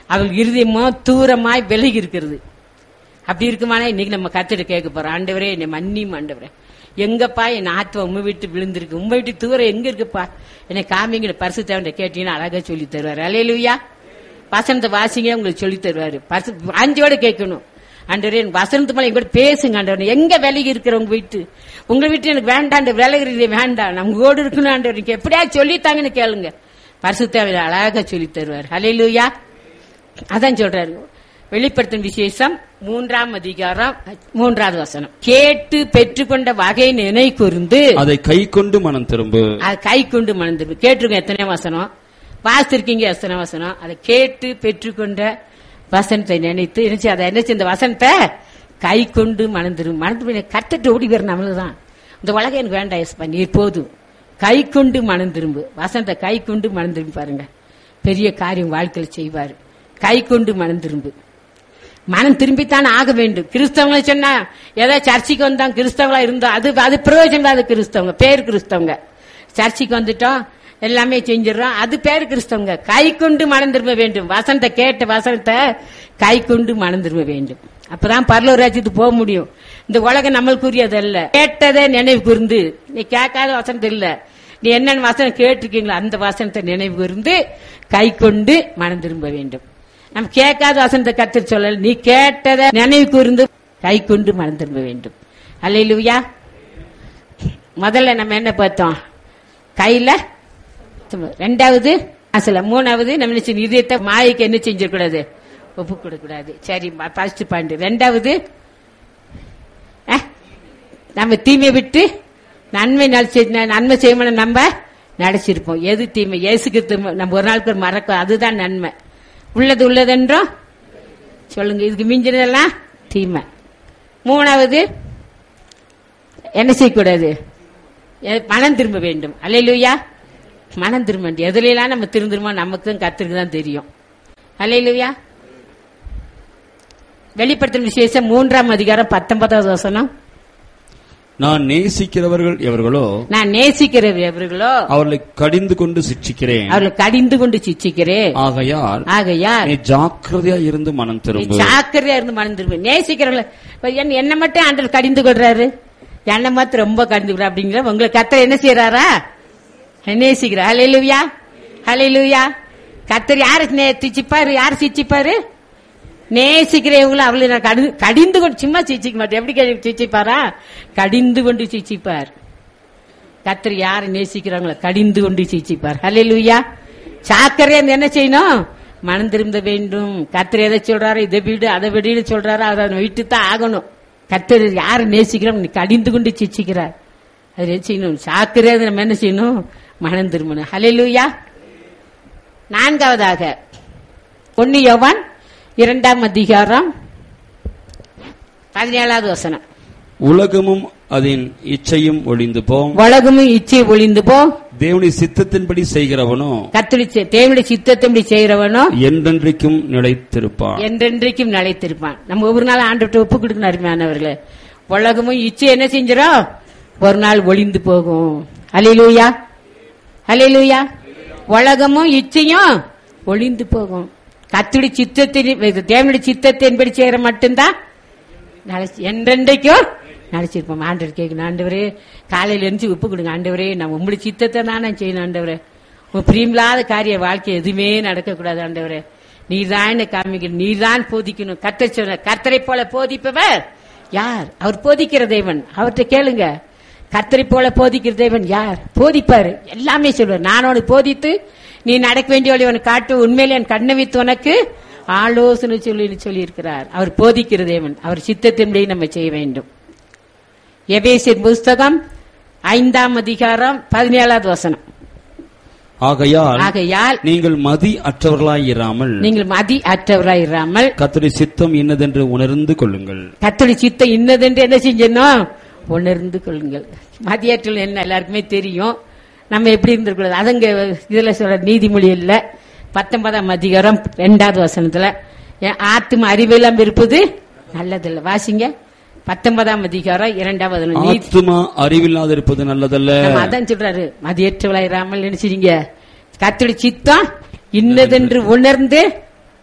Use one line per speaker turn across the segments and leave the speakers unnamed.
அவள் இருதயமோ தூரமாய் விலகி இருக்கிறது அப்படி இருக்குமானா இன்னைக்கு நம்ம கத்திட்டு கேட்க போறோம் ஆண்டவரே என்னை மன்னியும் ஆண்டவரே எங்கப்பா என் ஆத்மா உண்மை விட்டு விழுந்திருக்கு உண்மை விட்டு தூரம் எங்க இருக்குப்பா என்னை காமிங்கிற பரிசு தேவன் கேட்டீங்கன்னா அழகா சொல்லி தருவாரு அலையலுயா வசனத்தை வாசிங்க உங்களுக்கு சொல்லி தருவாரு பரிசு வாஞ்சியோட கேட்கணும் ஆண்டவரே எனக்கு வசனத்து மேல எங்க கூட பேசுங்க ஆண்டவரே எங்க விலகி இருக்கிற உங்க வீட்டு உங்க வீட்டு எனக்கு வேண்டாம் விலகிறதே வேண்டாம் நம்ம கூட இருக்கணும் ஆண்டவர் எனக்கு எப்படியா சொல்லித்தாங்கன்னு கேளுங்க பரிசு தேவையில்ல அழகா சொல்லி தருவார் அலையலுயா அதான் சொல்றாரு வெளிப்படுத்தும் விசேஷம் மூன்றாம் அதிகாரம் மூன்றாவது வசனம் கேட்டு பெற்றுக்கொண்ட வகை நினை கூர்ந்து
அதை கை கொண்டு மனம் திரும்பு
அது கை கொண்டு மணந்திருப்பு கேட்டிருக்கோம் எத்தனை வசனம் வாசித்திருக்கீங்க எத்தனை வசனம் அதை கேட்டு பெற்றுக்கொண்ட வசனத்தை நினைத்து நினைச்சு அதை என்ன இந்த வசனத்தை கை கொண்டு மணந்திரும் மணந்து கத்துட்டு ஓடி வர நம்மளுதான் இந்த உலகம் எனக்கு வேண்டாம் எஸ்பா நீர் போதும் கை கொண்டு மனம் திரும்பு வசனத்தை கை கொண்டு மனம் திரும்பி பாருங்க பெரிய காரியம் வாழ்க்கையில் செய்வார் கை கொண்டு மனம் திரும்பு மனம் திரும்பித்தான் ஆக வேண்டும் கிறிஸ்தவங்களை சொன்னா ஏதோ சர்ச்சைக்கு வந்தோம் கிறிஸ்தவங்களா இருந்தோம் அது அது பிரயோஜனம் இல்லாத கிறிஸ்தவங்க பேர் கிறிஸ்தவங்க சர்ச்சைக்கு வந்துட்டோம் எல்லாமே செஞ்சிடறோம் அது பேர் கிறிஸ்தவங்க கை கொண்டு மனம் திரும்ப வேண்டும் வசனத்தை கேட்ட வசனத்தை கை கொண்டு மனம் திரும்ப வேண்டும் அப்பதான் பரலூர் ராஜ்யத்துக்கு போக முடியும் இந்த உலகம் நம்மளுக்குரியது அல்ல கேட்டதை நினைவு கூர்ந்து நீ கேட்காத வசனத்தை இல்ல நீ என்னென்ன வசனம் கேட்டிருக்கீங்களோ அந்த வசனத்தை நினைவு கூர்ந்து கை கொண்டு மனம் திரும்ப வேண்டும் நம்ம கேட்காத வசனத்தை கத்து சொல்லல நீ கேட்டதை நினைவு கூர்ந்து கை கொண்டு மனம் திரும்ப வேண்டும் அல்லையிலுயா முதல்ல நம்ம என்ன பார்த்தோம் கையில சும்மா. ரெண்டாவது அசல மூணாவது நம்ம என்ன செய்யணும்? இதயத்தை மாயைக்கு என்ன செஞ்சிடக்கூடாது ஒப்பு கொடுக்கூடாது சரி ஃபர்ஸ்ட் பாயிண்ட் ரெண்டாவது அஹ், நம்ம தீமை விட்டு நன்மை நடிச்சு நன்மை செய்யணும் நம்ம நடிச்சிருப்போம் எது தீமை இயேசுக்கு நம்ம ஒரு நாளுக்கு ஒரு மறக்க அதுதான் நன்மை உள்ளது உள்ளதென்றோம் சொல்லுங்க இதுக்கு மிஞ்சினதெல்லாம் தீமை மூணாவது என்ன செய்யக்கூடாது எ- மனம் திரும்ப வேண்டும் அல்லையிலுயா மனம் திரும்ப வேண்டும் எதுலாம் நம்ம திருந்துருமோ நமக்கு தான் கத்திருக்கு தான் தெரியும் அல்லையிலுயா வெளிப்படுத்தும் விசேஷம் மூன்றாம் அதிகாரம் பத்தொன்பதாவது வசனம்
நான் நேசிக்கிறவர்கள் எவர்களோ
நான் நேசிக்கிறவர்களோ
அவர்களை கடிந்து கொண்டு சிட்சிக்கிறேன்
அவர்களை கடிந்து கொண்டு சிச்சிக்கிறேன்
ஆகையால்
ஆகையால்
நீ ஜாக்கிரதையா இருந்து மனம்
நீ
திரும்பு
ஜாக்கிரதையா இருந்து மனம் திரும்ப நேசிக்கிறவங்கள இப்ப என்ன- என்ன மட்டும் ஆண்டவர் கடிந்து கொள்றாரு என்னை மாத்திரம் ரொம்ப கடிந்து கொள்ற அப்படிங்கிற உங்களை கத்தர் என்ன செய்யறாரா நேசிக்கிற ஹalleluya ஹalleluya கத்தர் யாரு நே- சிச்சிப்பாரு யார் சிச்சிப்பாரு நேசிக்கிறவங்கள அவளை நான் கடி- கடிந்து கொண்டு சும்மா சிச்சிக்க மாட்டேன் எப்படி கடி- சிச்சிப்பாரா கடிந்து கொண்டு சிச்சிப்பார் கத்தர் யாரை நேசிக்கிறாங்களோ கடிந்து கொண்டு சிச்சிப்பார் ஹalleluya சாக்கரையா இருந்து என்ன செய்யணும் மனம் திரும்ப வேண்டும் கத்தர் எதை சொல்றாரு இதை வீடு அதை விடுன்னு சொல்றாரு அதை விட்டு தான் ஆகணும் கத்தர் யாரை நேசிக்கிறோம் நீ கடிந்து கொண்டு சிச்சிக்கிறார் அது என்ன செய்யணும் சாக்கரையா இருந்து நம்ம என்ன செய்யணும் மனம் திரும்பணும் ஹalleluya நான்காவதாக ஒன்னு யோவான் இரண்டாம் அதிகாரம் பதினேழாவது வசனம்
உலகமும் அதன் இச்சையும் ஒளிந்து போம்
உலகமும் இச்சை ஒளிந்து போ
தேவனுடைய சித்தத்தின்படி செய்கிறவனோ
கத்தடி தேவனுடைய சித்தத்தின்படி செய்கிறவனோ
என்றென்றைக்கும் நிலைத்திருப்பான்
என்றென்றைக்கும் நிலைத்திருப்பான் நம்ம ஒவ்வொரு நாள் ஆண்டுகிட்ட ஒப்பு கொடுக்கணும் அருமையானவர்களே உலகமும் இச்சை என்ன செஞ்சிடும் ஒரு நாள் ஒளிந்து போகும் அலையிலூயா அலையிலூயா உலகமும் இச்சையும் ஒளிந்து போகும் கத்துடி சித்தத்தின் தேவனுடைய சித்தத்தின்படி செய்யற மட்டும்தான் நினைச்சு என்றென்றைக்கும் நினைச்சிருப்போம் ஆண்டவர் கேட்கணும் ஆண்டவரே காலையில இருந்து உப்பு கொடுங்க ஆண்டவரே நான் உங்களுடைய சித்தத்தை தான் நான் செய்யணும் ஆண்டவரே உன் பிரியமில்லாத காரிய வாழ்க்கை எதுவுமே நடக்கக்கூடாது ஆண்டவரே நீதான் என்னை காமிக்கணும் நீதான் போதிக்கணும் கர்த்தர் சொன்ன கர்த்தரை போல போதிப்பவர் யார் அவர் போதிக்கிற தேவன் அவர்கிட்ட கேளுங்க கர்த்தரை போல போதிக்கிற தேவன் யார் போதிப்பாரு எல்லாமே சொல்வார் நான் உனக்கு போதித்து நீ நடக்க வேண்டிய வழி உனக்கு காட்டு உண்மையில என் கண்ணை வைத்து உனக்கு ஆலோசனை சொல்லி சொல்லி இருக்கிறார் அவர் போதிக்கிற தேவன் அவர் சித்தத்தின்படி நம்ம செய்ய வேண்டும் எபேசியர் புஸ்தகம் ஐந்தாம் அதிகாரம் பதினேழாவது வசனம்
ஆகையால்
ஆகையால்
நீங்கள் மதி அற்றவர்களாய் இராமல்
நீங்கள் மதி அற்றவராயிராமல்
கர்த்தருடைய சித்தம் இன்னதென்று உணர்ந்து கொள்ளுங்கள்
கத்தடி சித்தம் இன்னதென்று என்ன செஞ்சணும் உணர்ந்து கொள்ளுங்கள் மதியாற்றல் என்ன எல்லாருக்குமே தெரியும் நம்ம எப்படி இருந்திருக்கூடாது அதுங்க இதுல சொல்ற நீதிமொழி இல்ல பத்தொன்பதாம் அதிகாரம் ரெண்டாவது வசனத்துல என் ஆத்தும அறிவெல்லாம் இருப்பது நல்லதில்ல வாசிங்க பத்தொன்பதாம் அதிகாரம் இரண்டாவது வசனம். நீதி
ஆத்துமா அறிவில்லாதிருப்பது நல்லதல்ல
நம்ம அதான் சொல்றாரு மதியற்றவளாயிராமல் நினைச்சிருங்க கத்தடி சித்தம் இன்னதென்று உணர்ந்து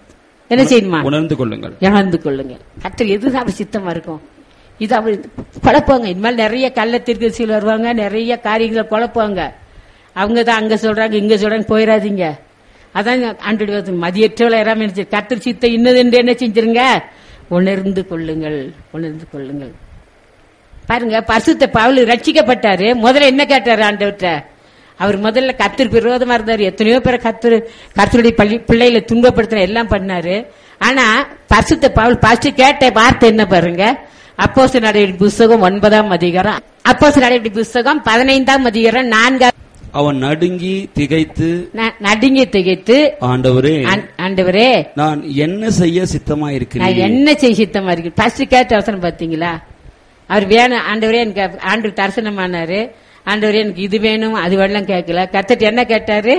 என்ன செய்யணுமா
உணர்ந்து கொள்ளுங்கள்
இழந்து கொள்ளுங்க கத்தர் எது அவர் சித்தமா இருக்கும் இது அவர் குழப்பாங்க இனிமேல் நிறைய கள்ள திருக்கசியில் வருவாங்க நிறைய காரியங்களை குழப்புவாங்க அவங்க தான் அங்க சொல்றாங்க இங்க சொல்றாங்க போயிடாதீங்க அதான் ஆண்டு மதியற்றவளை இறாம கத்தர் சித்த இன்னது என்று என்ன செஞ்சிருங்க உணர்ந்து கொள்ளுங்கள் உணர்ந்து கொள்ளுங்கள் பாருங்க பரிசுத்த பவுல் ரட்சிக்கப்பட்டாரு முதல்ல என்ன கேட்டாரு ஆண்டவர்கிட்ட அவர் முதல்ல கத்திற்கு விரோதமா இருந்தாரு எத்தனையோ பேரை கத்தர் கத்தருடைய பள்ளி பிள்ளைகளை துன்பப்படுத்துற எல்லாம் பண்ணாரு ஆனா பரிசுத்த பவுல் ஃபர்ஸ்ட் கேட்ட வார்த்தை என்ன பாருங்க அப்போஸ் நடவடிக்கை புஸ்தகம் ஒன்பதாம் அதிகாரம் அப்போஸ் நடவடிக்கை புஸ்தகம் பதினைந்தாம் அதிகாரம் நான்காம்
அவன் நடுங்கி திகைத்து
ந- நடுங்கி திகைத்து
ஆண்டவரே
ஆண்- ஆண்டவரே
நான் என்ன செய்ய
நான்
சித்தமாயிருக்கிறேன்
என்ன செய்ய சித்தமா இருக்கு ஃபர்ஸ்ட் கேட்ட அவசரம் பாத்தீங்களா அவர் வேணும் ஆண்டவரே எனக்கு ஆண்டு தரிசனமானாரு ஆண்டவரே எனக்கு இது வேணும் அது வெள்ளம் கேட்கல கத்துட்டு என்ன கேட்டாரு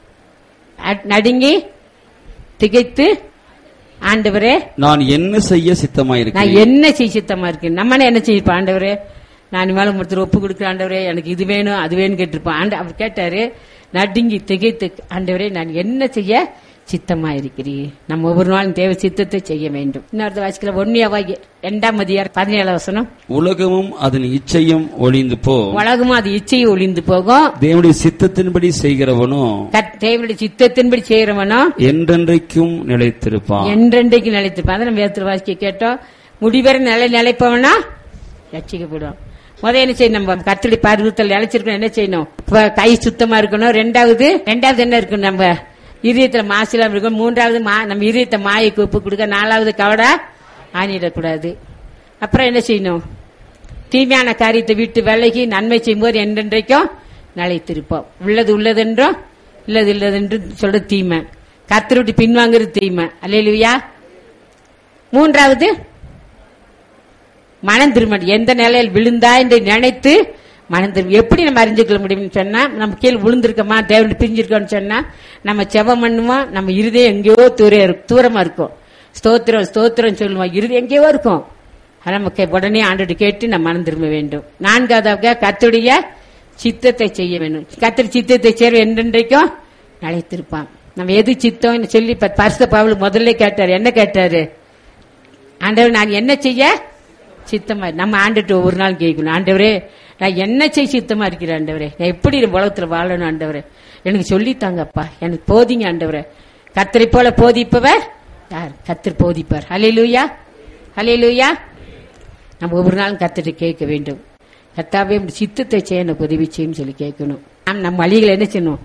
அ- நடுங்கி திகைத்து ஆண்டவரே
நான் என்ன செய்ய
நான்
சித்தமாயிருக்கிறேன்
என்ன செய்ய சித்தமா இருக்கு நம்மனே என்ன செய்யப்பா ஆண்டவரே நான் மேல ஒருத்தர் ஒப்பு கொடுக்குற ஆண்டவரே எனக்கு இது வேணும் அது வேணும் கேட்டிருப்பான் ஆண்ட அவர் கேட்டாரு நடுங்கி திகைத்து ஆண்டவரே நான் என்ன செய்ய சித்தமா இருக்கிறீர் நம்ம ஒவ்வொரு நாளும் தேவ சித்தத்தை செய்ய வேண்டும் இன்னொரு வாசிக்கல ஒன்னியாவாகி இரண்டாம் மதியார் பதினேழு வசனம்
உலகமும் அதன் இச்சையும் ஒளிந்து போ
உலகமும் அது இச்சையை ஒளிந்து போகும்
தேவனுடைய சித்தத்தின்படி செய்கிறவனோ
கத்- தேவனுடைய சித்தத்தின்படி செய்யறவனோ
என்றென்றைக்கும் நிலைத்திருப்பான்
என்றென்றைக்கு நிலைத்திருப்பான் அதை நம்ம வேத்திர வாசிக்க கேட்டோம் முடிவரை நிலை நிலைப்பவனா ரட்சிக்கப்படுவோம் முத என்ன செய்யணும் நம்ம கத்தடி பருவத்தில் நிலைச்சிருக்கணும் என்ன செய்யணும் இப்ப கை சுத்தமா இருக்கணும் ரெண்டாவது ரெண்டாவது என்ன இருக்கணும் நம்ம இதயத்துல மாசிலாம் இருக்கணும் மூன்றாவது மா- நம்ம இதயத்தை மாயை உப்பு கொடுக்க நாலாவது கவடா ஆணிடக்கூடாது அப்புறம் என்ன செய்யணும் தீமையான காரியத்தை விட்டு விலகி நன்மை செய்யும்போது என்றென்றைக்கும் நிலைத்திருப்போம் உள்ளது உள்ளதென்றும் இல்லது இல்லதென்று சொல்ற தீமை கத்தரை விட்டு பின்வாங்குறது தீமை அல்லையா மூன்றாவது மனம் திரும்ப எந்த நிலையில் விழுந்தா என்று நினைத்து மனம் திரும்ப எப்படி நம்ம அறிஞ்சுக்கொள்ள முடியும்னு சொன்னா நம்ம கீழே விழுந்திருக்கோமா தேவன் பிரிஞ்சிருக்கோம்னு சொன்னா நம்ம செவம் பண்ணுவோம் நம்ம இருதயம் எங்கேயோ தூர இருக்கு- தூரமா இருக்கும் ஸ்தோத்திரம் ஸ்தோத்திரம் சொல்லுவோம் இருதயம் எங்கேயோ இருக்கும் ஆனா நம்ம கே- உடனே ஆண்டோடு கேட்டு நம்ம மனம் திரும்ப வேண்டும் நான்காவதாக கத்துடைய சித்தத்தை செய்ய வேண்டும் கத்தர் சித்தத்தை சேர என்றென்றைக்கும் நிலைத்திருப்பான் நம்ம எது சித்தம் சொல்லி இப்ப பரிசுத்த பவுல் முதல்ல கேட்டாரு என்ன கேட்டாரு ஆண்டவர் நான் என்ன செய்ய சித்தமா நம்ம ஆண்டுட்டு ஒவ்வொரு நாள் கேட்கணும் ஆண்டவரே நான் என்ன செய்ய சித்தமா இருக்கிறேன் ஆண்டவரே நான் எப்படி இந்த உலகத்துல வாழணும் ஆண்டவரே எனக்கு சொல்லித்தாங்கப்பா எனக்கு போதிங்க ஆண்டவரே கத்தரை போல போதிப்பவர் யார் கத்தர் போதிப்பார் ஹalleluya ஹalleluya நம்ம ஒவ்வொரு நாளும் கத்திட்டு கேட்க வேண்டும் கத்தாவே உம்முடைய சித்தத்தை செய்ய எனக்கு உதவி செய்யும் சொல்லி கேட்கணும் நாம் நம்ம வழிகளை என்ன செய்யணும்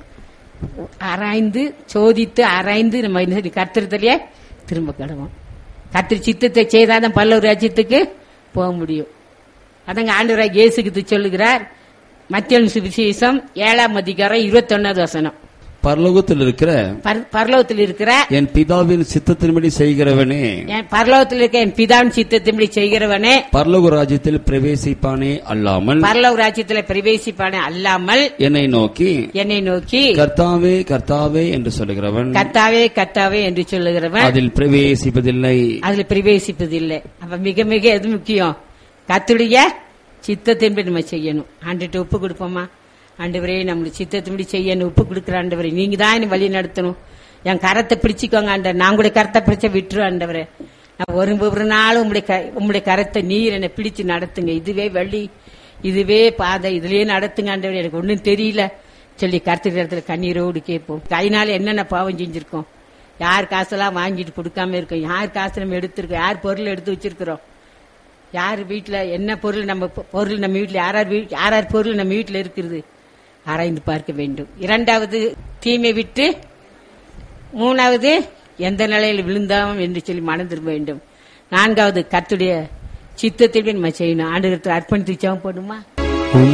ஆராய்ந்து சோதித்து ஆராய்ந்து நம்ம என்ன செய்யணும்? கர்த்தரத்திலேயே திரும்ப கிடவோம் கத்திரி சித்தத்தை செய்தாதான் பல்லவர் ராஜ்யத்துக்கு போக முடியும் அதங்க ஆண்டவராக இயேசுக்கு சொல்லுகிறார் மத்திய சுவிசேஷம் ஏழாம் அதிகாரம் இருபத்தொன்னாவது வசனம்
பரலோகத்தில் இருக்கிற
பர- பரலோகத்தில் இருக்கிற
என் பிதாவின் சித்தத்தின்படி செய்கிறவனே
என் பரலோகத்தில் இருக்க என் பிதாவின் சித்தத்தின்படி செய்கிறவனே
பரலோக ராஜ்யத்தில் பிரவேசிப்பானே அல்லாமல்
பரலோக ராஜ்யத்தில் பிரவேசிப்பானே அல்லாமல்
என்னை நோக்கி
என்னை நோக்கி
கர்த்தாவே கர்த்தாவே என்று சொல்லுகிறவன்
கத்தாவே கத்தாவே என்று சொல்லுகிறவன்
அதில் பிரவேசிப்பதில்லை
அதுல பிரவேசிப்பதில்லை அப்ப மிக மிக எது முக்கியம் கத்துடைய சித்தத்தின்படி நம்ம செய்யணும் ஆண்டுட்டு ஒப்பு கொடுப்போமா ஆண்டவரே நம்மளுடைய சித்தத்தின்படி செய்யணும் ஒப்பு கொடுக்குற ஆண்டவரே நீங்க தான் என்னை வழி நடத்தணும் என் கரத்தை பிடிச்சிக்கோங்க ஆண்டவர் நான் கூட கரத்தை பிடிச்ச விட்டுரு ஆண்டவரே நான் ஒரு ஒரு நாளும் உங்களுடைய க- உங்களுடைய கரத்தை நீர் என்னை பிடிச்சு நடத்துங்க இதுவே வழி இதுவே பாதை இதுலயே நடத்துங்க ஆண்டவரே எனக்கு ஒன்றும் தெரியல சொல்லி கருத்துக்கிற இடத்துல கண்ணீரோடு கேட்போம் கைனால என்னென்ன பாவம் செஞ்சிருக்கோம் யார் காசெல்லாம் வாங்கிட்டு கொடுக்காம இருக்கோம் யார் காசு நம்ம எடுத்திருக்கோம் யார் பொருள் எடுத்து வச்சிருக்கிறோம் யார் வீட்டுல என்ன பொருள் நம்ம பொ- பொருள் நம்ம வீட்டுல யார் யார் வீ- யார் யார் பொருள் நம்ம வீட்டுல இருக்கிறது ஆராய்ந்து பார்க்க வேண்டும் இரண்டாவது தீமை விட்டு மூணாவது எந்த நிலையில் விழுந்தாம் என்று சொல்லி மனம் திரும்ப வேண்டும் நான்காவது கத்துடைய சித்தத்தை நம்ம செய்யணும் ஆண்டு அர்ப்பணித்து ஜெபம் போடுமா